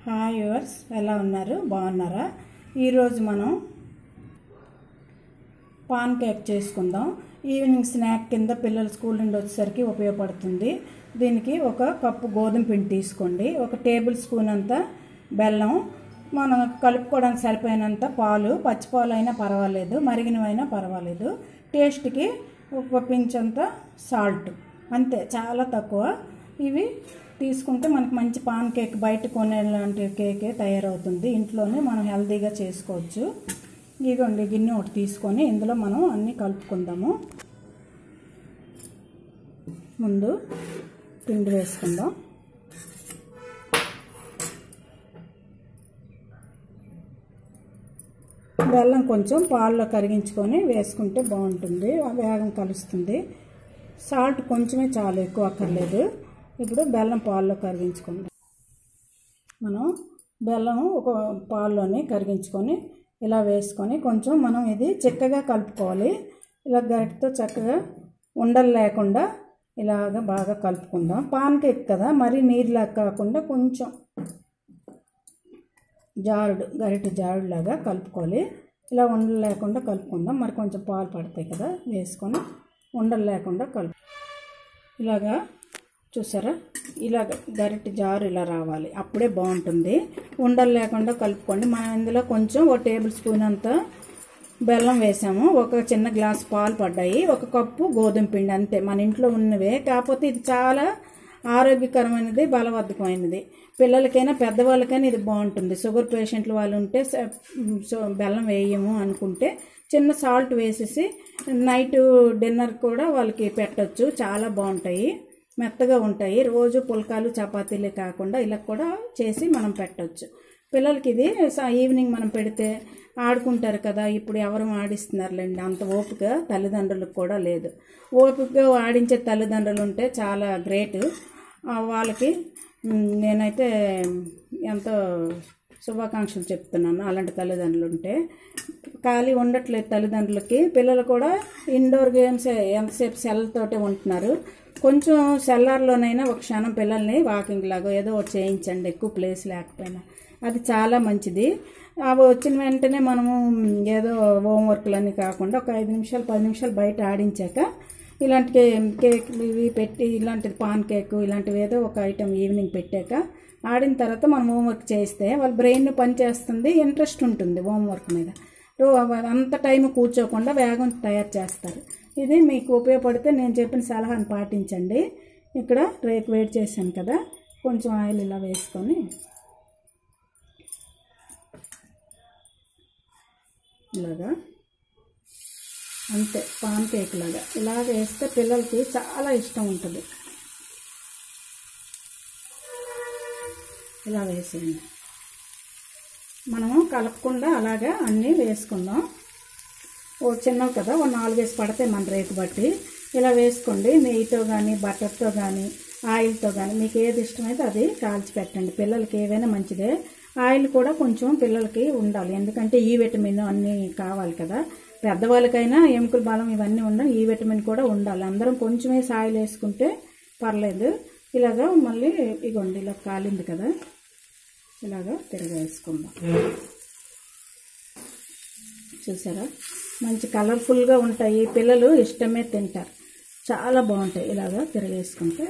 hi yours ఎలా ఉన్నారు బాగున్నారా ఈరోజు మనం పాన్ కేక్ చేసుకుందాం ఈవినింగ్ స్నాక్ కింద పిల్లలు స్కూల్ నుండి వచ్చేసరికి ఉపయోగపడుతుంది దీనికి ఒక కప్పు గోధుమ పిండి తీసుకోండి ఒక టేబుల్ స్పూన్ అంత బెల్లం మనం కలుపుకోవడానికి సరిపోయినంత పాలు పచ్చి పాలు అయినా పర్వాలేదు మరిగినవైనా పర్వాలేదు టేస్ట్కి ఒక పించ్ అంత సాల్ట్ అంతే చాలా తక్కువ ఇవి తీసుకుంటే మనకి మంచి పాన్ కేక్ బయట కొనే లాంటి కేకే తయారవుతుంది ఇంట్లోనే మనం హెల్తీగా చేసుకోవచ్చు ఇదిగోండి గిన్నె ఒకటి తీసుకొని ఇందులో మనం అన్నీ కలుపుకుందాము ముందు పిండి వేసుకుందాం బెల్లం కొంచెం పాల్లో కరిగించుకొని వేసుకుంటే బాగుంటుంది వేగం కలుస్తుంది సాల్ట్ కొంచెమే చాలు ఎక్కువ అక్కర్లేదు ఇప్పుడు బెల్లం పాల్లో కరిగించుకుందాం మనం బెల్లం ఒక పాల్లోనే కరిగించుకొని ఇలా వేసుకొని కొంచెం మనం ఇది చక్కగా కలుపుకోవాలి ఇలా గరిటతో చక్కగా ఉండలు లేకుండా ఇలాగ బాగా కలుపుకుందాం పాన్ కేక్ కదా మరీ నీరులా కాకుండా కొంచెం జారుడు గరిట జారుడులాగా కలుపుకోవాలి ఇలా ఉండలు లేకుండా కలుపుకుందాం మరి కొంచెం పాలు పడతాయి కదా వేసుకొని ఉండలు లేకుండా కలుపు ఇలాగా చూసారా ఇలా గరిటె జారు ఇలా రావాలి అప్పుడే బాగుంటుంది ఉండలు లేకుండా కలుపుకోండి మనం ఇందులో కొంచెం ఒక టేబుల్ స్పూన్ అంత బెల్లం వేసాము ఒక చిన్న గ్లాస్ పాలు పడ్డాయి ఒక కప్పు గోధుమ పిండి అంతే మన ఇంట్లో ఉన్నవే కాకపోతే ఇది చాలా ఆరోగ్యకరమైనది బలవర్ధకమైనది పిల్లలకైనా పెద్దవాళ్ళకైనా ఇది బాగుంటుంది షుగర్ పేషెంట్లు వాళ్ళు ఉంటే బెల్లం వేయము అనుకుంటే చిన్న సాల్ట్ వేసేసి నైట్ డిన్నర్ కూడా వాళ్ళకి పెట్టచ్చు చాలా బాగుంటాయి మెత్తగా ఉంటాయి రోజు పుల్కాలు చపాతీలే కాకుండా ఇలా కూడా చేసి మనం పెట్టవచ్చు పిల్లలకి ఇది ఈవినింగ్ మనం పెడితే ఆడుకుంటారు కదా ఇప్పుడు ఎవరు ఆడిస్తున్నారులేండి అంత ఓపిక తల్లిదండ్రులకు కూడా లేదు ఓపికగా ఆడించే తల్లిదండ్రులు ఉంటే చాలా గ్రేట్ వాళ్ళకి నేనైతే ఎంతో శుభాకాంక్షలు చెప్తున్నాను అలాంటి తల్లిదండ్రులు ఉంటే ఖాళీ ఉండట్లేదు తల్లిదండ్రులకి పిల్లలు కూడా ఇండోర్ గేమ్స్ ఎంతసేపు సెల్లతోటే ఉంటున్నారు కొంచెం సెల్లార్లోనైనా ఒక క్షణం పిల్లల్ని వాకింగ్ లాగా ఏదో ఒకటి చేయించండి ఎక్కువ ప్లేస్ లేకపోయినా అది చాలా మంచిది అవి వచ్చిన వెంటనే మనము ఏదో హోంవర్క్లన్నీ కాకుండా ఒక ఐదు నిమిషాలు పది నిమిషాలు బయట ఆడించాక ఇలాంటి కేక్ ఇవి పెట్టి ఇలాంటిది పాన్ కేక్ ఇలాంటివి ఏదో ఒక ఐటెం ఈవినింగ్ పెట్టాక ఆడిన తర్వాత మనం హోంవర్క్ చేస్తే వాళ్ళ బ్రెయిన్ పనిచేస్తుంది ఇంట్రెస్ట్ ఉంటుంది హోంవర్క్ మీద అంత టైం కూర్చోకుండా వేగం తయారు చేస్తారు ఇది మీకు ఉపయోగపడితే నేను చెప్పిన సలహాను పాటించండి ఇక్కడ రేపు వేడి చేశాను కదా కొంచెం ఆయిల్ ఇలా వేసుకొని ఇలాగా అంతే పాన్ కేక్ లాగా ఇలా వేస్తే పిల్లలకి చాలా ఇష్టం ఉంటుంది ఇలా వేసేయండి మనము కలపకుండా అలాగా అన్నీ వేసుకుందాం ఓ చిన్నవి కదా ఓ నాలుగేసి పడితే మన రేటు బట్టి ఇలా వేసుకోండి నెయ్యితో కానీ బటర్తో కానీ ఆయిల్తో కానీ మీకు ఏది ఇష్టమైతే అది కాల్చి పెట్టండి పిల్లలకి ఏవైనా మంచిదే ఆయిల్ కూడా కొంచెం పిల్లలకి ఉండాలి ఎందుకంటే ఈ విటమిన్ అన్నీ కావాలి కదా పెద్దవాళ్ళకైనా ఎముకల బలం ఇవన్నీ ఉండాలి ఈ విటమిన్ కూడా ఉండాలి అందరం కొంచెం వేసి ఆయిల్ వేసుకుంటే పర్లేదు ఇలాగా మళ్ళీ ఇగోండి ఇలా కాలింది కదా ఇలాగా తిరగేసుకుందాం చూసారా మంచి కలర్ఫుల్గా ఉంటాయి పిల్లలు ఇష్టమే తింటారు చాలా బాగుంటాయి ఇలాగా తిరగేసుకుంటే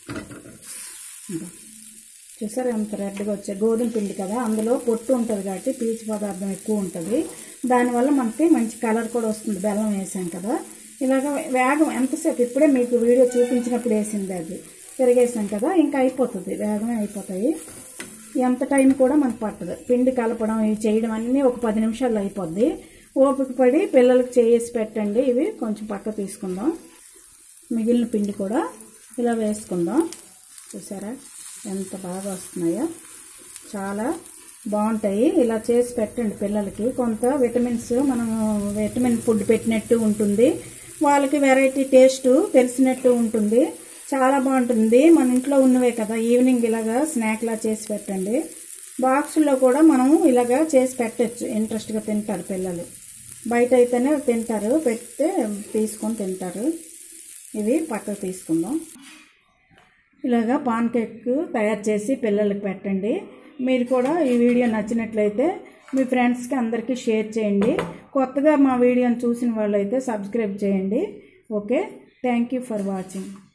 చూసారా ఎంత రెడ్గా వచ్చాయి గోధుమ పిండి కదా అందులో పొట్టు ఉంటుంది కాబట్టి పీచు పదార్థం ఎక్కువ ఉంటుంది దానివల్ల మనకి మంచి కలర్ కూడా వస్తుంది బెల్లం వేసాం కదా ఇలాగ వేగం ఎంతసేపు ఇప్పుడే మీకు వీడియో చూపించినప్పుడు వేసింది అది తిరిగేసాం కదా ఇంకా అయిపోతుంది వేగమే అయిపోతాయి ఎంత టైం కూడా మనకు పట్టదు పిండి కలపడం ఇవి చేయడం అన్నీ ఒక పది నిమిషాల్లో అయిపోద్ది ఓపిక పడి పిల్లలకి చేసి పెట్టండి ఇవి కొంచెం పక్క తీసుకుందాం మిగిలిన పిండి కూడా ఇలా వేసుకుందాం చూసారా ఎంత బాగా వస్తున్నాయో చాలా బాగుంటాయి ఇలా చేసి పెట్టండి పిల్లలకి కొంత విటమిన్స్ మనం విటమిన్ ఫుడ్ పెట్టినట్టు ఉంటుంది వాళ్ళకి వెరైటీ టేస్ట్ తెలిసినట్టు ఉంటుంది చాలా బాగుంటుంది మన ఇంట్లో ఉన్నవే కదా ఈవినింగ్ ఇలాగా స్నాక్లా చేసి పెట్టండి బాక్సుల్లో కూడా మనము ఇలాగా చేసి పెట్టచ్చు ఇంట్రెస్ట్గా తింటారు పిల్లలు బయట అయితేనే తింటారు పెడితే తీసుకొని తింటారు ఇవి పక్కకు తీసుకుందాం ఇలాగా పాన్ కేక్ తయారు చేసి పిల్లలకి పెట్టండి మీరు కూడా ఈ వీడియో నచ్చినట్లయితే మీ ఫ్రెండ్స్కి అందరికీ షేర్ చేయండి కొత్తగా మా వీడియోని చూసిన వాళ్ళైతే సబ్స్క్రైబ్ చేయండి okay thank you for watching